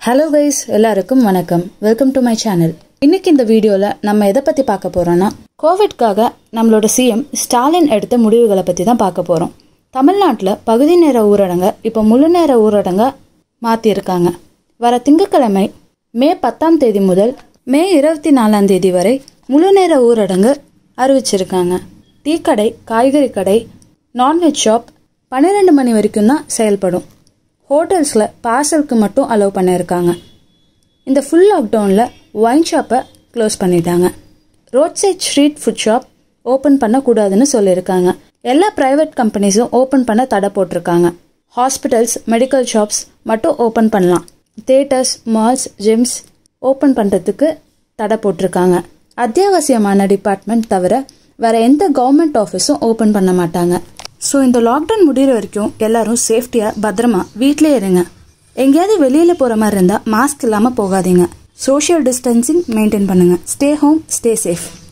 hello guys எல்லாருக்கும் வணக்கம் welcome to my channel இன்னைக்கு இந்த வீடியோல நம்ம எதை பத்தி பார்க்க போறோம்னா கோவிட்காக நம்மளோட சிஎம் ஸ்டாலின் எடுத்த முடிவுகளை பத்தி தான் பார்க்க போறோம் தமிழ்நாட்டில் பகுதி நேர ஊரடங்க இப்போ முழு நேர ஊரடங்க மாத்திருக்காங்க வர திங்கட்கிழமை மே பத்தாம் தேதி முதல் மே இருபத்தி நாலாம் தேதி வரை முழு நேர ஊரடங்கு அறிவிச்சிருக்காங்க டீ கடை காய்கறி கடை நான்வெஜ் ஷாப் பன்னிரெண்டு மணி வரைக்கும் தான் செயல்படும் ஹோட்டல்ஸில் பார்சலுக்கு மட்டும் அலோவ் பண்ணியிருக்காங்க இந்த ஃபுல் லாக்டவுனில் ஒயின் ஷாப்பை க்ளோஸ் பண்ணிட்டாங்க road side street food shop open பண்ணக்கூடாதுன்னு சொல்லியிருக்காங்க எல்லா ப்ரைவேட் கம்பெனிஸும் ஓப்பன் பண்ண தடை போட்டிருக்காங்க ஹாஸ்பிட்டல்ஸ் மெடிக்கல் ஷாப்ஸ் மட்டும் ஓப்பன் பண்ணலாம் தேட்டர்ஸ் மால்ஸ் ஜிம்ஸ் ஓப்பன் பண்ணுறதுக்கு தடை போட்டிருக்காங்க அத்தியாவசியமான டிபார்ட்மெண்ட் தவிர வேற எந்த கவர்மெண்ட் ஆஃபீஸும் ஓப்பன் பண்ண மாட்டாங்க ஸோ இந்த லாக்டவுன் முடிகிற வரைக்கும் எல்லாரும் சேஃப்டியாக பத்திரமா வீட்டிலே இருங்க எங்கேயாவது வெளியில் போகிற மாதிரி இருந்தால் மாஸ்க் இல்லாமல் போகாதீங்க சோஷியல் டிஸ்டன்சிங் மெயின்டைன் பண்ணுங்கள் ஸ்டே ஹோம் ஸ்டே சேஃப்